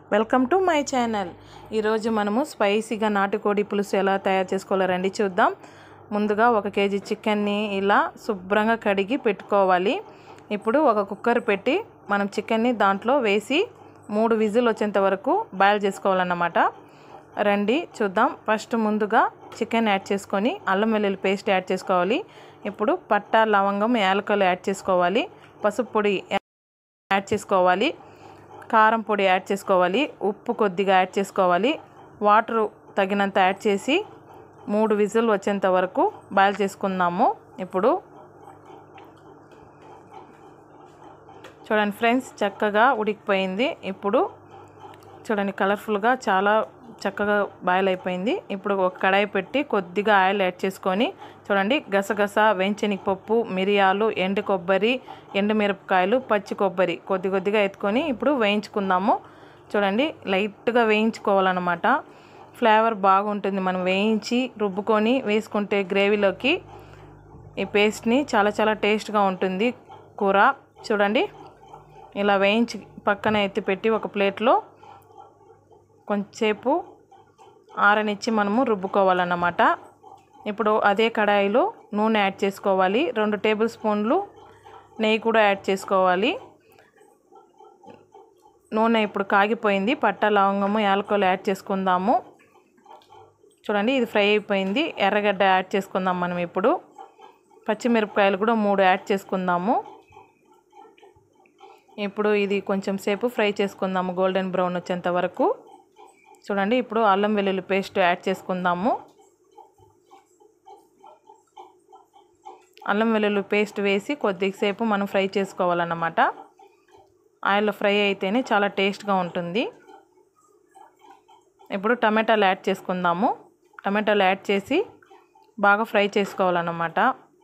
welcome to my channel ఈరోజు మనము స్పైసీగా నాటుకోడి పులుసు ఎలా తయారు చేసుకోవాలో రండి చూద్దాం ముందుగా ఒక కేజీ చికెన్ని ఇలా శుభ్రంగా కడిగి పెట్టుకోవాలి ఇప్పుడు ఒక కుక్కర్ పెట్టి మనం చికెన్ని దాంట్లో వేసి మూడు విజిల్ వచ్చేంత వరకు బాయిల్ చేసుకోవాలన్నమాట రండి చూద్దాం ఫస్ట్ ముందుగా చికెన్ యాడ్ చేసుకొని అల్లం వెల్లుల్లి పేస్ట్ యాడ్ చేసుకోవాలి ఇప్పుడు పట్ట లవంగం యాలకలు యాడ్ చేసుకోవాలి పసుపు పొడి యాడ్ చేసుకోవాలి కారం పొడి యాడ్ చేసుకోవాలి ఉప్పు కొద్దిగా యాడ్ చేసుకోవాలి వాటర్ తగినంత యాడ్ చేసి మూడు విజిల్ వచ్చేంత వరకు బాయిల్ చేసుకుందాము ఇప్పుడు చూడండి ఫ్రెండ్స్ చక్కగా ఉడికిపోయింది ఇప్పుడు చూడండి కలర్ఫుల్గా చాలా చక్కగా బాయిల్ అయిపోయింది ఇప్పుడు ఒక కడాయి పెట్టి కొద్దిగా ఆయిల్ యాడ్ చేసుకొని చూడండి గసగస వేంచనిపప్పు మిరియాలు ఎండు కొబ్బరి ఎండు మిరపకాయలు పచ్చి కొబ్బరి కొద్ది కొద్దిగా ఎత్తుకొని ఇప్పుడు వేయించుకుందాము చూడండి లైట్గా వేయించుకోవాలన్నమాట ఫ్లేవర్ బాగుంటుంది మనం వేయించి రుబ్బుకొని వేసుకుంటే గ్రేవీలోకి ఈ పేస్ట్ని చాలా చాలా టేస్ట్గా ఉంటుంది కూర చూడండి ఇలా వేయించి పక్కన ఎత్తిపెట్టి ఒక ప్లేట్లో కొంచెంసేపు ఆరనిచ్చి మనము రుబ్బుకోవాలన్నమాట ఇప్పుడు అదే కడాయిలో నూనె యాడ్ చేసుకోవాలి రెండు టేబుల్ స్పూన్లు నెయ్యి కూడా యాడ్ చేసుకోవాలి నూనె ఇప్పుడు కాగిపోయింది పట్ట లవంగము యాలకులు యాడ్ చేసుకుందాము చూడండి ఇది ఫ్రై అయిపోయింది ఎర్రగడ్డ యాడ్ చేసుకుందాం మనం ఇప్పుడు పచ్చిమిరపకాయలు కూడా మూడు యాడ్ చేసుకుందాము ఇప్పుడు ఇది కొంచెం సేపు ఫ్రై చేసుకుందాము గోల్డెన్ బ్రౌన్ వచ్చేంత వరకు చూడండి ఇప్పుడు అల్లం వెల్లుల్లి పేస్ట్ యాడ్ చేసుకుందాము అల్లం వెల్లుల్లి పేస్ట్ వేసి కొద్దిసేపు మనం ఫ్రై చేసుకోవాలన్నమాట ఆయిల్లో ఫ్రై అయితేనే చాలా టేస్ట్గా ఉంటుంది ఇప్పుడు టమాటాలు యాడ్ చేసుకుందాము టమాటాలు యాడ్ చేసి బాగా ఫ్రై చేసుకోవాలన్నమాట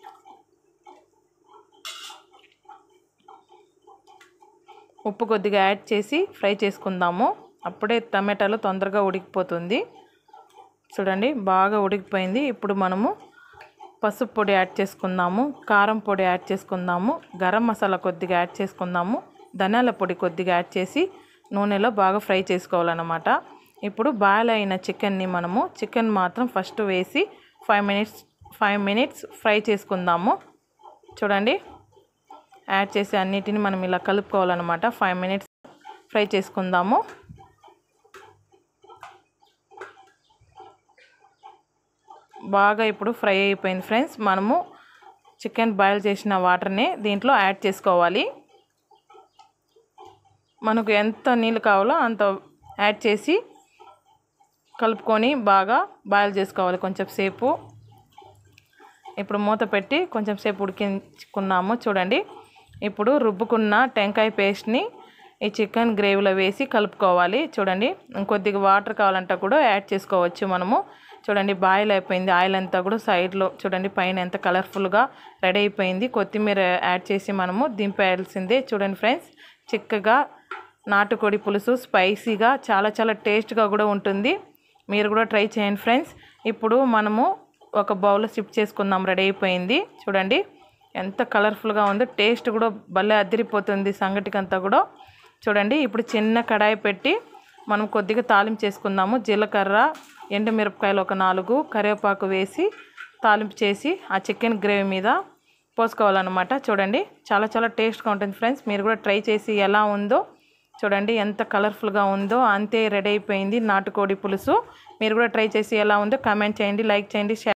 ఉప్పు కొద్దిగా యాడ్ చేసి ఫ్రై చేసుకుందాము అప్పుడే టమాటాలు తొందరగా ఉడికిపోతుంది చూడండి బాగా ఉడికిపోయింది ఇప్పుడు మనము పసుపు పొడి యాడ్ చేసుకుందాము కారం పొడి యాడ్ చేసుకుందాము గరం మసాలా కొద్దిగా యాడ్ చేసుకుందాము ధనియాల పొడి కొద్దిగా యాడ్ చేసి నూనెలో బాగా ఫ్రై చేసుకోవాలన్నమాట ఇప్పుడు బాయిల్ అయిన చికెన్ని మనము చికెన్ మాత్రం ఫస్ట్ వేసి five minutes five minutes fry చేసుకుందాము చూడండి యాడ్ చేసి అన్నిటిని మనం ఇలా కలుపుకోవాలన్నమాట ఫైవ్ మినిట్స్ ఫ్రై చేసుకుందాము బాగా ఇప్పుడు ఫ్రై అయిపోయింది ఫ్రెండ్స్ మనము చికెన్ బాయిల్ చేసిన వాటర్ని దీంట్లో యాడ్ చేసుకోవాలి మనకు ఎంత నీళ్ళు కావాలో అంత యాడ్ చేసి కలుపుకొని బాగా బాయిల్ చేసుకోవాలి కొంచెం సేపు ఇప్పుడు మూత పెట్టి కొంచెం సేపు ఉడికించుకున్నాము చూడండి ఇప్పుడు రుబ్బుకున్న టెంకాయ పేస్ట్ని ఈ చికెన్ గ్రేవీలో వేసి కలుపుకోవాలి చూడండి ఇంకొద్దిగా వాటర్ కావాలంటే కూడా యాడ్ చేసుకోవచ్చు మనము చూడండి బాయిల్ అయిపోయింది ఆయిల్ అంతా కూడా సైడ్లో చూడండి పైన ఎంత కలర్ఫుల్గా రెడీ అయిపోయింది కొత్తిమీర యాడ్ చేసి మనము దింపేయాల్సిందే చూడండి ఫ్రెండ్స్ చిక్కగా నాటుకోడి పులుసు స్పైసీగా చాలా చాలా టేస్ట్గా కూడా ఉంటుంది మీరు కూడా ట్రై చేయండి ఫ్రెండ్స్ ఇప్పుడు మనము ఒక బౌల్లో షిఫ్ట్ చేసుకుందాం రెడీ అయిపోయింది చూడండి ఎంత కలర్ఫుల్గా ఉందో టేస్ట్ కూడా భలే అదిరిపోతుంది సంగటికంతా కూడా చూడండి ఇప్పుడు చిన్న కడాయి పెట్టి మనం కొద్దిగా తాలింపు చేసుకుందాము జీలకర్ర ఎండుమిరపకాయలు ఒక నాలుగు కరివేపాకు వేసి తాలింపు చేసి ఆ చికెన్ గ్రేవీ మీద పోసుకోవాలన్నమాట చూడండి చాలా చాలా టేస్ట్గా ఉంటుంది ఫ్రెండ్స్ మీరు కూడా ట్రై చేసి ఎలా ఉందో చూడండి ఎంత కలర్ఫుల్గా ఉందో అంతే రెడీ అయిపోయింది నాటుకోడి పులుసు మీరు కూడా ట్రై చేసి ఎలా ఉందో కామెంట్ చేయండి లైక్ చేయండి షేర్